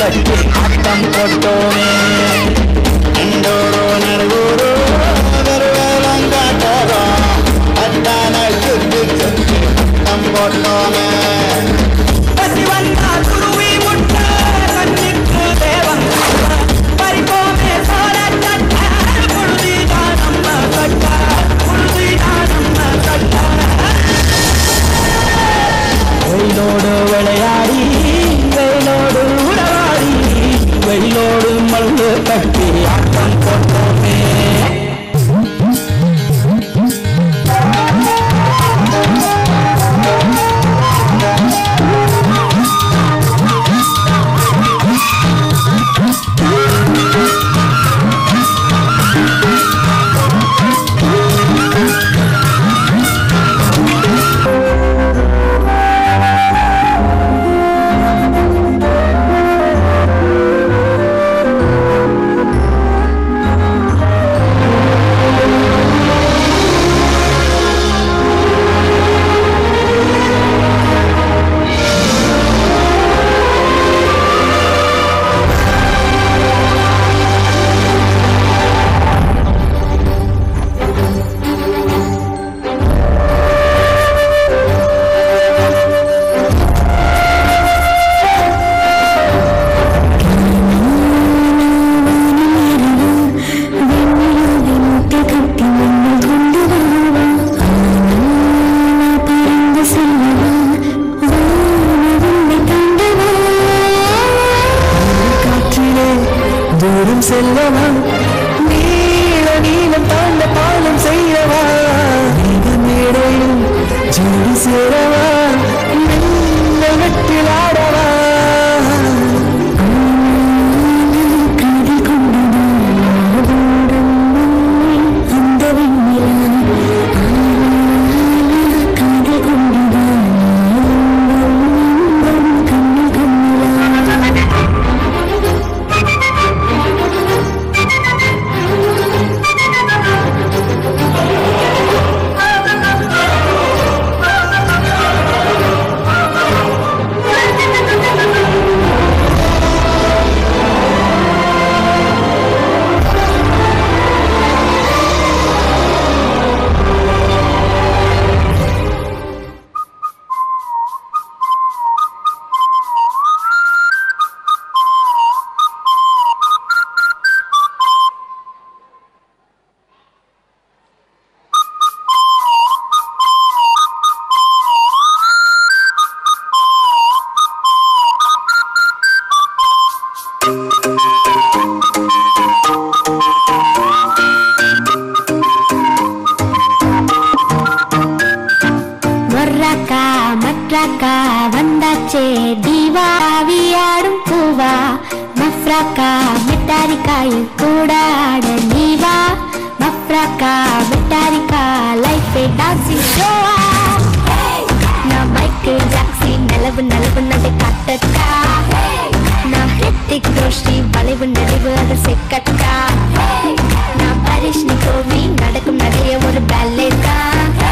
கட்டி ஆட்டம் போட்டோமே இண்டோரோ நடுவூரோ வெறுவேலங்காட்டோரம் அத்தான சுத்தி சுத்தி ஆட்டம் போட்டோமே பசி வந்தா குருவி முட்டை கண்ணுக்கு தேவன் பறிப்போமே சோழ கட்ட புழுதிதான் நம்ம கட்ட புழுதிதான் நம்ம கட்ட வெயிலோடு விளையாடி வெயிலோடு உடவாடி வெயிலோடு மல்லு கட்டி ஆட்டம் போட்டோமே காற்றிலே தூரம் செல்லவா நீள நீளம் தாண்ட பாலம் செய்யவா நீங்க மேடையில் ஜோடி சேரவா மெல்ல வெட்டில் ஆடவா மொர்ராக்கா மற்றாக்கா வந்தாச்சே தீவாவி ஆடும் பூவா மஃப்ராக்கா மிட்டாரிக்காயில் கூட ஆட நீவா மஃப்ராக்கா மிட்டாரிக்கா லைஃபே டான்சிங் ஷோவா நான் மைக்கேல் ஜாக்சன் நிலவு நிலவு நடு காட்டக்கா நான் ஹித்திக் ரோஷி வளைவு நடிவு அது செக்கட்டா நான் பரிஷ்னி கோவி நடக்கும் நடைய ஒரு பேலே தான்